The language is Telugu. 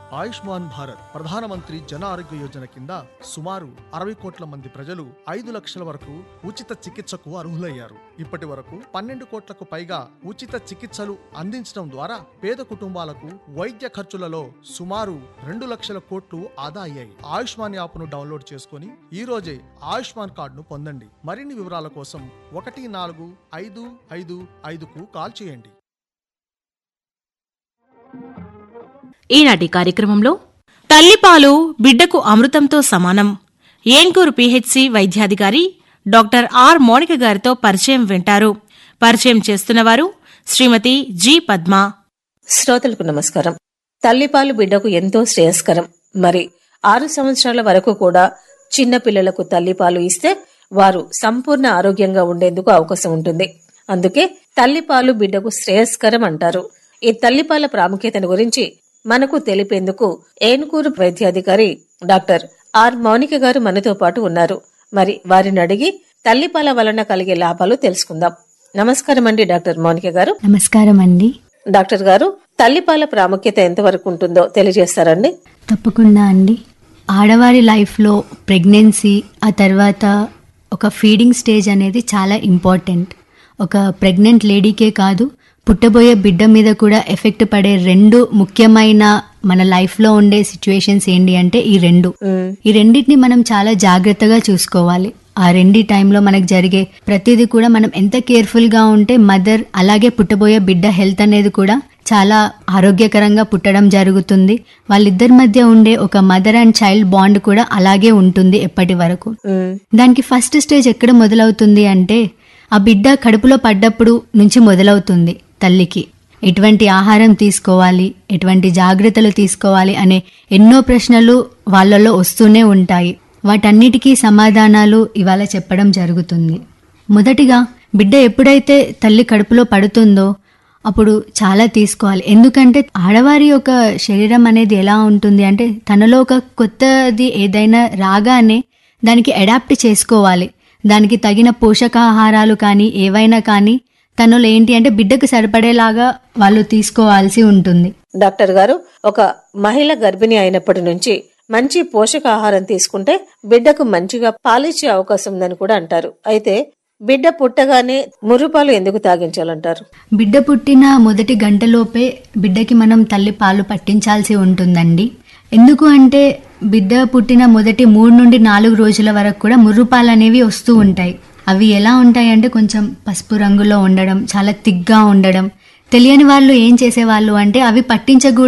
ఆయుష్మాన్ భారత్ ప్రధానమంత్రి జన ఆరోగ్య యోజన కింద సుమారు అరవై కోట్ల మంది ప్రజలు ఐదు లక్షల వరకు ఉచిత చికిత్సకు అర్హులయ్యారు ఇప్పటి వరకు పన్నెండు కోట్లకు పైగా ఉచిత చికిత్సలు అందించడం ద్వారా పేద కుటుంబాలకు వైద్య ఖర్చులలో సుమారు రెండు లక్షల కోట్లు ఆదా అయ్యాయి ఆయుష్మాన్ యాప్ను డౌన్లోడ్ చేసుకుని ఈ రోజే ఆయుష్మాన్ కార్డును పొందండి మరిన్ని వివరాల కోసం ఒకటి నాలుగు ఐదు ఐదు ఐదుకు కాల్ చేయండి ఈనాటి కార్యక్రమంలో తల్లిపాలు బిడ్డకు అమృతంతో సమానం ఏంకూరు పీహెచ్సి వైద్యాధికారి డాక్టర్ ఆర్ మోనిక గారితో పరిచయం వింటారు పరిచయం చేస్తున్నవారు శ్రీమతి జి పద్మ శ్రోతలకు నమస్కారం తల్లిపాలు బిడ్డకు ఎంతో శ్రేయస్కరం మరి ఆరు సంవత్సరాల వరకు కూడా చిన్న పిల్లలకు తల్లిపాలు ఇస్తే వారు సంపూర్ణ ఆరోగ్యంగా ఉండేందుకు అవకాశం ఉంటుంది అందుకే తల్లిపాలు బిడ్డకు శ్రేయస్కరం అంటారు ఈ తల్లిపాల ప్రాముఖ్యతను గురించి మనకు తెలిపేందుకు ఏనుకూరు వైద్యాధికారి డాక్టర్ ఆర్ మౌనిక గారు మనతో పాటు ఉన్నారు మరి వారిని అడిగి తల్లిపాల వలన కలిగే లాభాలు తెలుసుకుందాం నమస్కారం అండి డాక్టర్ మౌనిక గారు నమస్కారం అండి డాక్టర్ గారు తల్లిపాల ప్రాముఖ్యత ఎంతవరకు ఉంటుందో తెలియజేస్తారండి తప్పకుండా అండి ఆడవారి లైఫ్లో ప్రెగ్నెన్సీ ఆ తర్వాత ఒక ఫీడింగ్ స్టేజ్ అనేది చాలా ఇంపార్టెంట్ ఒక ప్రెగ్నెంట్ లేడీకే కాదు పుట్టబోయే బిడ్డ మీద కూడా ఎఫెక్ట్ పడే రెండు ముఖ్యమైన మన లైఫ్లో ఉండే సిచ్యువేషన్స్ ఏంటి అంటే ఈ రెండు ఈ రెండింటిని మనం చాలా జాగ్రత్తగా చూసుకోవాలి ఆ రెండి టైంలో మనకు జరిగే ప్రతిదీ కూడా మనం ఎంత కేర్ఫుల్ గా ఉంటే మదర్ అలాగే పుట్టబోయే బిడ్డ హెల్త్ అనేది కూడా చాలా ఆరోగ్యకరంగా పుట్టడం జరుగుతుంది వాళ్ళిద్దరి మధ్య ఉండే ఒక మదర్ అండ్ చైల్డ్ బాండ్ కూడా అలాగే ఉంటుంది ఎప్పటి వరకు దానికి ఫస్ట్ స్టేజ్ ఎక్కడ మొదలవుతుంది అంటే ఆ బిడ్డ కడుపులో పడ్డప్పుడు నుంచి మొదలవుతుంది తల్లికి ఎటువంటి ఆహారం తీసుకోవాలి ఎటువంటి జాగ్రత్తలు తీసుకోవాలి అనే ఎన్నో ప్రశ్నలు వాళ్ళలో వస్తూనే ఉంటాయి వాటన్నిటికీ సమాధానాలు ఇవాళ చెప్పడం జరుగుతుంది మొదటిగా బిడ్డ ఎప్పుడైతే తల్లి కడుపులో పడుతుందో అప్పుడు చాలా తీసుకోవాలి ఎందుకంటే ఆడవారి యొక్క శరీరం అనేది ఎలా ఉంటుంది అంటే తనలో ఒక కొత్తది ఏదైనా రాగానే దానికి అడాప్ట్ చేసుకోవాలి దానికి తగిన పోషకాహారాలు కానీ ఏవైనా కానీ తనలో ఏంటి అంటే బిడ్డకు సరిపడేలాగా వాళ్ళు తీసుకోవాల్సి ఉంటుంది డాక్టర్ గారు ఒక మహిళ గర్భిణి అయినప్పటి నుంచి మంచి పోషకాహారం తీసుకుంటే బిడ్డకు మంచిగా పాలిచ్చే అవకాశం ఉందని కూడా అంటారు అయితే బిడ్డ పుట్టగానే మురుపాలు ఎందుకు తాగించాలంటారు బిడ్డ పుట్టిన మొదటి గంటలోపే బిడ్డకి మనం తల్లి పాలు పట్టించాల్సి ఉంటుందండి ఎందుకు అంటే బిడ్డ పుట్టిన మొదటి మూడు నుండి నాలుగు రోజుల వరకు కూడా ముర్రుపాలు అనేవి వస్తూ ఉంటాయి అవి ఎలా ఉంటాయి అంటే కొంచెం పసుపు రంగులో ఉండడం చాలా తిగ్గా ఉండడం తెలియని వాళ్ళు ఏం చేసేవాళ్ళు అంటే అవి పట్టించకూడదు